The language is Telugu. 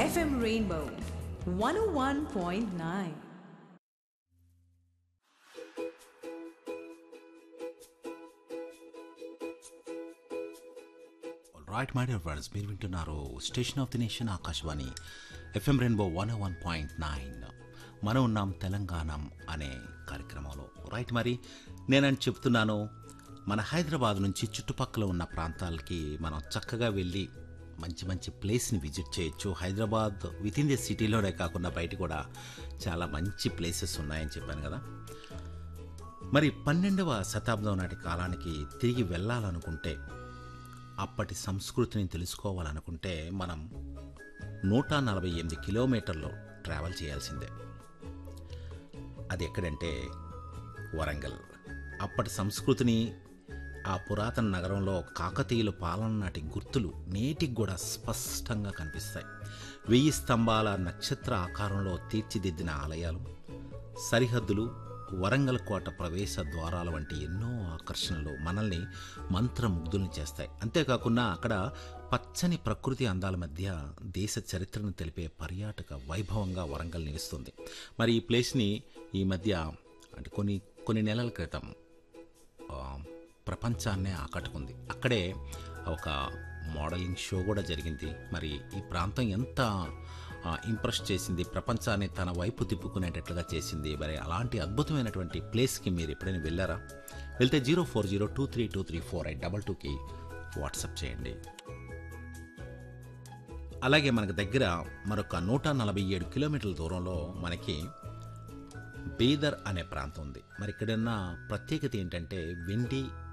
FM Rainbow 101.9. Right my dear friends మీరు వింటున్నారు station of the nation Akashvani FM Rainbow one one point nine మనం ఉన్నాం తెలంగాణ అనే కార్యక్రమంలో రైట్ మరి నేనని చెప్తున్నాను మన హైదరాబాద్ నుంచి చుట్టుపక్కల ఉన్న ప్రాంతాలకి మనం చక్కగా వెళ్ళి మంచి మంచి ప్లేస్ని విజిట్ చేయొచ్చు హైదరాబాద్ విత్ ఇన్ ది సిటీలోనే కాకుండా బయట కూడా చాలా మంచి ప్లేసెస్ ఉన్నాయని చెప్పాను కదా మరి పన్నెండవ శతాబ్దం నాటి కాలానికి తిరిగి వెళ్ళాలనుకుంటే అప్పటి సంస్కృతిని తెలుసుకోవాలనుకుంటే మనం నూట నలభై ఎనిమిది కిలోమీటర్లు ట్రావెల్ చేయాల్సిందే అది ఎక్కడంటే వరంగల్ అప్పటి సంస్కృతిని ఆ పురాతన నగరంలో కాకతీయుల పాలన నాటి గుర్తులు నేటికి కూడా స్పష్టంగా కనిపిస్తాయి వెయ్యి స్తంభాల నక్షత్ర ఆకారంలో తీర్చిదిద్దిన ఆలయాలు సరిహద్దులు వరంగల్ కోట ప్రవేశ ద్వారాల వంటి ఎన్నో ఆకర్షణలు మనల్ని మంత్రముగ్ధుల్ని చేస్తాయి అంతేకాకుండా అక్కడ పచ్చని ప్రకృతి అందాల మధ్య దేశ చరిత్రను తెలిపే పర్యాటక వైభవంగా వరంగల్ నిలుస్తుంది మరి ఈ ప్లేస్ని ఈ మధ్య అంటే కొన్ని కొన్ని నెలల క్రితం ఆ, ప్రపంచాన్నే ఆకట్టుకుంది అక్కడే ఒక మోడలింగ్ షో కూడా జరిగింది మరి ఈ ప్రాంతం ఎంత ఆ, ఇంప్రెస్ చేసింది ప్రపంచాన్ని తన వైపు తిప్పుకునేటట్లుగా చేసింది మరి అలాంటి అద్భుతమైనటువంటి ప్లేస్కి మీరు ఎప్పుడైనా వెళ్ళారా వెళ్తే zero four zero two three two three four eight double టూకి వాట్సాప్ చేయండి అలాగే మనకు దగ్గర మరొక నూట నలభై ఏడు కిలోమీటర్ల దూరంలో మనకి బీదర్ అనే ప్రాంతం ఉంది మరి ఇక్కడున్న ప్రత్యేకత ఏంటంటే వెండి